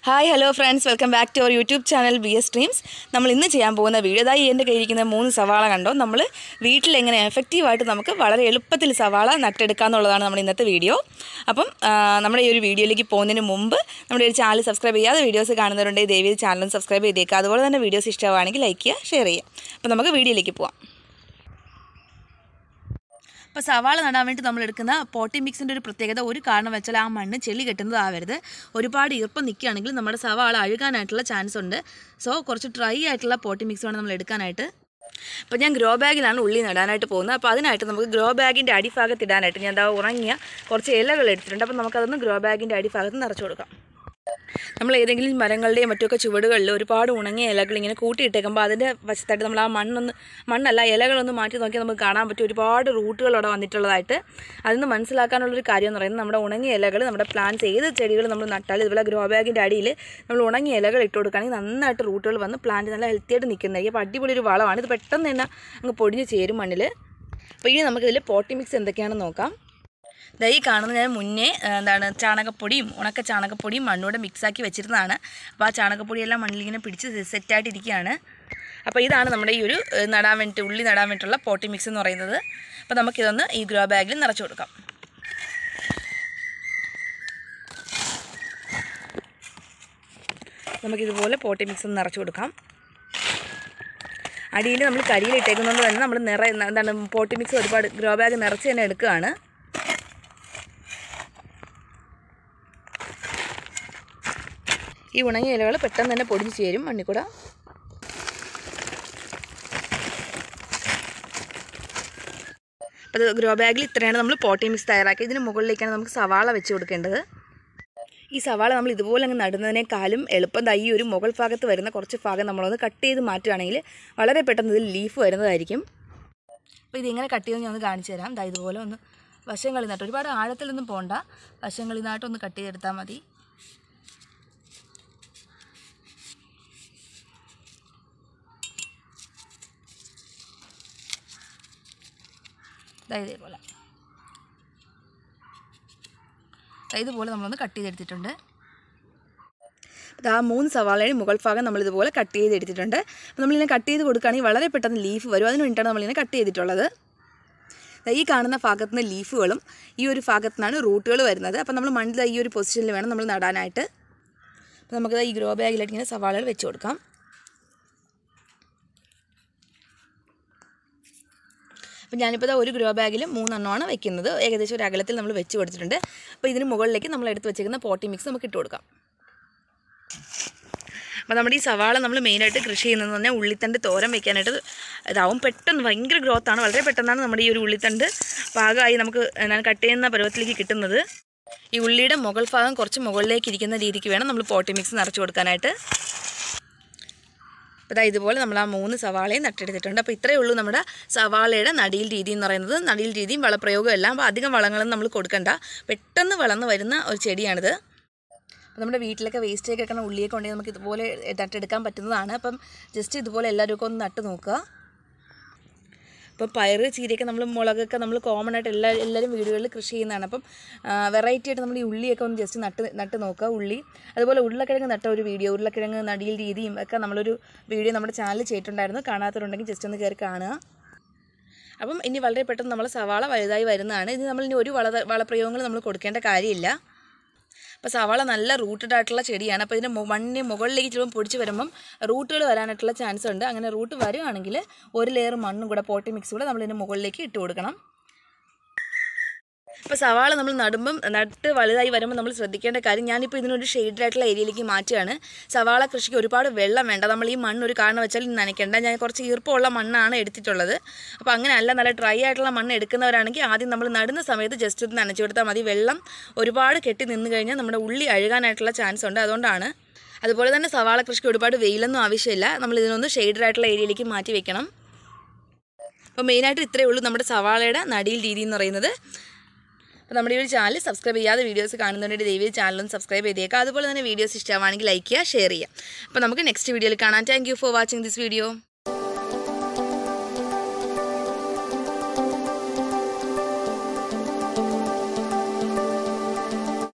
hi hello friends welcome back to our YouTube channel B S Dreams നമ്മൾ ഇന്ന് ചെയ്യാൻ പോകുന്ന വീഡിയോ അതായി എൻ്റെ കയ്യിരിക്കുന്ന മൂന്ന് സവാള കണ്ടോ നമ്മൾ വീട്ടിൽ എങ്ങനെ എഫക്റ്റീവായിട്ട് നമുക്ക് വളരെ എളുപ്പത്തിൽ സവാള നട്ടെടുക്കുക എന്നുള്ളതാണ് നമ്മുടെ ഇന്നത്തെ വീഡിയോ അപ്പം ആ, നമ്മുടെ ഈ ഒരു വീഡിയോയിലേക്ക് പോകുന്നതിന് മുമ്പ് നമ്മുടെ ഒരു ചാനൽ സബ്സ്ക്രൈബ് ചെയ്യാതെ വീഡിയോസ് കാണുന്നവരുണ്ടെങ്കിൽ ദയവ് ചാനലും സബ്സ്ക്രൈബ് ചെയ്തേക്കുക അതുപോലെ തന്നെ വീഡിയോസ് ഇഷ്ടമാണെങ്കിൽ ലൈക്ക് ചെയ്യുക ഷെയർ ചെയ്യുക അപ്പോൾ നമുക്ക് വീഡിയോയിലേക്ക് പോവാം അപ്പോൾ സവാള നടാൻ വേണ്ടി നമ്മൾ എടുക്കുന്ന പോട്ടി മിക്സിൻ്റെ ഒരു പ്രത്യേകത ഒരു കാരണം വെച്ചാൽ ആ മണ്ണ് ചെളി കെട്ടുന്നതാവരുത് ഒരുപാട് ഈർപ്പം നിൽക്കുകയാണെങ്കിൽ നമ്മുടെ സവാള അഴുകാനായിട്ടുള്ള ചാൻസ് ഉണ്ട് സോ കുറച്ച് ഡ്രൈ ആയിട്ടുള്ള പോട്ടി മിക്സ് വേണം നമ്മൾ എടുക്കാനായിട്ട് അപ്പോൾ ഞാൻ ഗ്രോ ബാഗിലാണ് ഉള്ളി നടാനായിട്ട് പോകുന്നത് അപ്പോൾ അതിനായിട്ട് നമുക്ക് ഗ്രോ ബാഗിൻ്റെ അടിഭാഗത്ത് ഇടാനായിട്ട് ഞാൻ ദാ ഉണങ്ങിയ കുറച്ച് ഇലകൾ എടുത്തിട്ടുണ്ട് അപ്പോൾ നമുക്കതൊന്ന് ഗ്രോ ബാഗിൻ്റെ അടിഭാഗത്ത് നിറച്ച് കൊടുക്കാം നമ്മൾ ഏതെങ്കിലും മരങ്ങളുടെയും മറ്റൊക്കെ ചുവടുകളിൽ ഒരുപാട് ഉണങ്ങിയ ഇലകൾ ഇങ്ങനെ കൂട്ടിയിട്ടേക്കുമ്പോൾ അതിൻ്റെ വശത്തായിട്ട് നമ്മൾ ആ മണ്ണൊന്ന് മണ്ണല്ല ഇലകളൊന്ന് മാറ്റി നോക്കിയാൽ നമുക്ക് കാണാൻ പറ്റും ഒരുപാട് റൂട്ടുകൾ അവിടെ വന്നിട്ടുള്ളതായിട്ട് അതിന് മനസ്സിലാക്കാനുള്ളൊരു കാര്യം എന്ന് പറയുന്നത് നമ്മുടെ ഉണങ്ങിയ ഇലകൾ നമ്മുടെ പ്ലാന്റ്സ് ഏത് ചെടികൾ നമ്മൾ നട്ടാലും ഇതുപോലെ ഗ്രോ ബാഗിൻ്റെ അടിയിൽ നമ്മൾ ഉണങ്ങിയ ഇലകൾ ഇട്ട് കൊടുക്കുകയാണെങ്കിൽ നന്നായിട്ട് റൂട്ടുകൾ വന്ന് പ്ലാന്റ് നല്ല ഹെൽത്തി ആയിട്ട് നിൽക്കുന്നതായിരിക്കും അപ്പോൾ അടിപൊളി ഒരു വളമാണ് ഇത് പെട്ടെന്ന് തന്നെ അങ്ങ് പൊടിഞ്ഞ് ചേരും മണ്ണിൽ അപ്പോൾ ഇനി നമുക്കിതിൽ പോട്ടി മിക്സ് എന്തൊക്കെയാണെന്ന് നോക്കാം ദാ ഈ കാണുന്നത് ഞാൻ മുന്നേ ആ, എന്താണ് ചാണകപ്പൊടിയും ഉണക്ക ചാണകപ്പൊടിയും മണ്ണൂടെ മിക്സാക്കി വെച്ചിരുന്നതാണ് അപ്പോൾ ആ ചാണകപ്പൊടിയെല്ലാം മണ്ണിലിങ്ങനെ പിടിച്ച് സെറ്റായിട്ടിരിക്കുകയാണ് അപ്പോൾ ഇതാണ് നമ്മുടെ ഈ ഒരു ഏ, നടാൻ വേണ്ടിയിട്ട് ഉള്ളി നടാൻ വേണ്ടിയിട്ടുള്ള പോട്ടി മിക്സ് എന്ന് പറയുന്നത് അപ്പോൾ നമുക്കിതൊന്ന് ഈ ഗ്രോ ബാഗിൽ നിറച്ച് കൊടുക്കാം നമുക്കിതുപോലെ പോട്ടി മിക്സ് ഒന്ന് നിറച്ച് കൊടുക്കാം അടിയിൽ നമ്മൾ കരിയിൽ ഇട്ടേക്കുന്നതുകൊണ്ട് തന്നെ നമ്മൾ നിറ എന്താണ് പോട്ടി മിക്സ് ഒരുപാട് ഗ്രോ ബാഗ് നിറച്ച് തന്നെ എടുക്കുകയാണ് ഈ ഉണങ്ങിയ ഇലകൾ പെട്ടെന്ന് തന്നെ പൊടിഞ്ഞ് ചേരും മണ്ണിക്കൂടെ അപ്പോൾ ഇത് ഗ്രോ ബാഗിൽ ഇത്രയാണ് നമ്മൾ പോട്ടി മിക്സ് തയ്യാറാക്കി ഇതിന് മുകളിലേക്കാണ് നമുക്ക് സവാള വെച്ച് കൊടുക്കേണ്ടത് ഈ സവാള നമ്മൾ ഇതുപോലെ അങ്ങ് നടുന്നതിനേക്കാളും എളുപ്പം ദാ ഈ ഒരു മുകൾ ഭാഗത്ത് വരുന്ന കുറച്ച് ഭാഗം നമ്മളൊന്ന് കട്ട് ചെയ്ത് മാറ്റുകയാണെങ്കിൽ വളരെ പെട്ടെന്ന് ഇതിൽ ലീഫ് വരുന്നതായിരിക്കും അപ്പോൾ ഇതിങ്ങനെ കട്ട് ചെയ്ത് ഞാൻ ഒന്ന് കാണിച്ചു തരാം ദാ ഇതുപോലെ ഒന്ന് വശങ്ങളിൽ നിന്നിട്ട് ഒരുപാട് ആഴത്തിലൊന്നും പോകണ്ട വശങ്ങളിൽ നിന്നായിട്ടൊന്ന് കട്ട് ചെയ്തെടുത്താൽ മതി ദാ ഇതേപോലെ ദാ ഇതുപോലെ നമ്മളൊന്ന് കട്ട് ചെയ്തെടുത്തിട്ടുണ്ട് ആ മൂന്ന് സവാളയുടെ മുകൾ ഭാഗം നമ്മൾ ഇതുപോലെ കട്ട് ചെയ്തെടുത്തിട്ടുണ്ട് അപ്പോൾ നമ്മളിങ്ങനെ കട്ട് ചെയ്ത് കൊടുക്കുകയാണെങ്കിൽ വളരെ പെട്ടെന്ന് ലീഫ് വരും അതിന് വേണ്ടിയിട്ടാണ് നമ്മളിങ്ങനെ കട്ട് ചെയ്തിട്ടുള്ളത് ദാ ഈ കാണുന്ന ഭാഗത്ത് നിന്ന് ലീഫുകളും ഈ ഒരു ഭാഗത്തു നിന്നാണ് റൂട്ടുകൾ വരുന്നത് അപ്പോൾ നമ്മൾ മണ്ണിൽ ഈ ഒരു പൊസിഷനിൽ വേണം നമ്മൾ നടാനായിട്ട് അപ്പോൾ നമുക്ക് ഈ ഗ്രോ ബാഗിലായിട്ട് ഇങ്ങനെ സവാളകൾ വെച്ച് കൊടുക്കാം അപ്പോൾ ഞാനിപ്പോൾ ദാ ഒരു ഗ്രോ ബാഗിൽ മൂന്നെണ്ണമാണ് വെക്കുന്നത് ഏകദേശം ഒരു അകലത്തിൽ നമ്മൾ വെച്ച് കൊടുത്തിട്ടുണ്ട് അപ്പോൾ ഇതിന് മുകളിലേക്ക് നമ്മൾ എടുത്ത് വെച്ചിരിക്കുന്ന പോട്ടി മിക്സ് നമുക്ക് ഇട്ട് കൊടുക്കാം അപ്പോൾ നമ്മുടെ ഈ സവാള നമ്മൾ മെയിനായിട്ട് കൃഷി ചെയ്യുന്നതെന്ന് പറഞ്ഞാൽ ഉള്ളിത്തണ്ട് തോരൻ വെക്കാനായിട്ട് ഇതാവും പെട്ടെന്ന് ഭയങ്കര ഗ്രോത്താണ് വളരെ പെട്ടെന്നാണ് നമ്മുടെ ഈ ഒരു ഉള്ളിത്തണ്ട് പാകമായി നമുക്ക് എന്താണ് കട്ട് ചെയ്യുന്ന പരുവത്തിലേക്ക് കിട്ടുന്നത് ഈ ഉള്ളിയുടെ മുകൾ ഭാഗം കുറച്ച് മുകളിലേക്ക് ഇരിക്കുന്ന രീതിക്ക് വേണം നമ്മൾ പോട്ടി മിക്സ് നിറച്ച് കൊടുക്കാനായിട്ട് അപ്പോൾ ഇതാ ഇതുപോലെ നമ്മൾ ആ മൂന്ന് സവാളയും നട്ടെടുത്തിട്ടുണ്ട് അപ്പോൾ ഇത്രയേ ഉള്ളൂ നമ്മുടെ സവാളയുടെ നടിയിൽ രീതി എന്ന് പറയുന്നത് നടിയിൽ രീതിയും വളപ്രയോഗവും എല്ലാം അപ്പോൾ അധികം വളങ്ങളൊന്നും നമ്മൾ കൊടുക്കണ്ട പെട്ടെന്ന് വളർന്ന് വരുന്ന ഒരു ചെടിയാണിത് അപ്പോൾ നമ്മുടെ വീട്ടിലൊക്കെ വേസ്റ്റ് കിടക്കുന്ന ഉള്ളിയൊക്കെ ഉണ്ടെങ്കിൽ നമുക്ക് ഇതുപോലെ നട്ടെടുക്കാൻ പറ്റുന്നതാണ് അപ്പം ജസ്റ്റ് ഇതുപോലെ എല്ലാവരും ഒന്ന് നട്ട് നോക്കുക ഇപ്പോൾ പയറ് ചീരയൊക്കെ നമ്മൾ മുളകൊക്കെ നമ്മൾ കോമൺ ആയിട്ട് എല്ലാ എല്ലാവരും വീടുകളിൽ കൃഷി ചെയ്യുന്നതാണ് അപ്പം വെറൈറ്റി ആയിട്ട് നമ്മൾ ഈ ഉള്ളിയൊക്കെ ഒന്ന് ജസ്റ്റ് നട്ട് നട്ട് നോക്കുക ഉള്ളി അതുപോലെ ഉരുളക്കിഴങ്ങ് നട്ട ഒരു വീഡിയോ ഉരുളക്കിഴങ്ങ് നടിയിൽ രീതിയും ഒക്കെ നമ്മളൊരു വീഡിയോ നമ്മുടെ ചാനൽ ചെയ്തിട്ടുണ്ടായിരുന്നു കാണാത്തവരുണ്ടെങ്കിൽ ജസ്റ്റ് ഒന്ന് കയറി കാണുക അപ്പം ഇനി വളരെ പെട്ടെന്ന് നമ്മൾ സവാള വലുതായി വരുന്നതാണ് ഇത് നമ്മൾ ഇനി ഒരു വള വളപ്രയോഗങ്ങൾ നമ്മൾ കൊടുക്കേണ്ട കാര്യമില്ല അപ്പോൾ സവാള നല്ല റൂട്ടഡ് ആയിട്ടുള്ള ചെടിയാണ് അപ്പോൾ ഇതിൻ്റെ മു- മണ്ണിന് മുകളിലേക്ക് ചിലപ്പോൾ പൊടിച്ച് വരുമ്പം റൂട്ടുകൾ വരാനായിട്ടുള്ള ചാൻസ് ഉണ്ട് അങ്ങനെ റൂട്ട് വരുവാണെങ്കിൽ ഒരു ലെയർ മണ്ണും കൂടെ പോട്ടി മിക്സ് കൂടെ നമ്മൾ ഇതിൻ്റെ മുകളിലേക്ക് ഇട്ട് കൊടുക്കണം ഇപ്പോൾ സവാള നമ്മൾ നടുമ്പം നട്ട് വലുതായി വരുമ്പോൾ നമ്മൾ ശ്രദ്ധിക്കേണ്ട കാര്യം ഞാനിപ്പോൾ ഇതിനൊരു ഷെയ്ഡ് ആയിട്ടുള്ള ഏരിയയിലേക്ക് മാറ്റുകയാണ് സവാള കൃഷിക്ക് ഒരുപാട് വെള്ളം വേണ്ട നമ്മൾ ഈ മണ്ണ് ഒരു കാരണം വെച്ചാൽ നനയ്ക്കേണ്ട ഞാൻ കുറച്ച് ഈർപ്പമുള്ള മണ്ണാണ് എടുത്തിട്ടുള്ളത് അപ്പോൾ അങ്ങനെ അല്ല നല്ല ഡ്രൈ ആയിട്ടുള്ള മണ്ണ് എടുക്കുന്നവരാണെങ്കിൽ ആദ്യം നമ്മൾ നടുന്ന സമയത്ത് ജസ്റ്റ് ഒന്ന് നനച്ചു കൊടുത്താൽ മതി വെള്ളം ഒരുപാട് കെട്ടി നിന്ന് കഴിഞ്ഞാൽ നമ്മുടെ ഉള്ളി അഴുകാനായിട്ടുള്ള ചാൻസ് ഉണ്ട് അതുകൊണ്ടാണ് അതുപോലെ തന്നെ സവാള കൃഷിക്ക് ഒരുപാട് വെയിലൊന്നും ആവശ്യമില്ല നമ്മൾ ഇതിനൊന്ന് ഷെയ്ഡഡ് ആയിട്ടുള്ള ഏരിയയിലേക്ക് മാറ്റി വെക്കണം അപ്പോൾ മെയിനായിട്ട് ഇത്രയേ ഉള്ളൂ നമ്മുടെ സവാളയുടെ നടിയിൽ രീതി എന്ന് പറയുന്നത് അപ്പോൾ നമ്മുടെ ഈ ഒരു ചാനൽ സബ്സ്ക്രൈബ് ചെയ്യാതെ വീഡിയോസ് കാണുന്നതിൻ്റെ ദയവ് ചാനലും സബ്സ്ക്രൈബ് ചെയ്തേക്കുക അതുപോലെ തന്നെ വീഡിയോസ് ഇഷ്ടമാണെങ്കിൽ ലൈക്ക് ചെയ്യുക ഷെയർ ചെയ്യുക അപ്പോൾ നമുക്ക് നെക്സ്റ്റ് വീഡിയോയിൽ കാണാം thank you for watching this video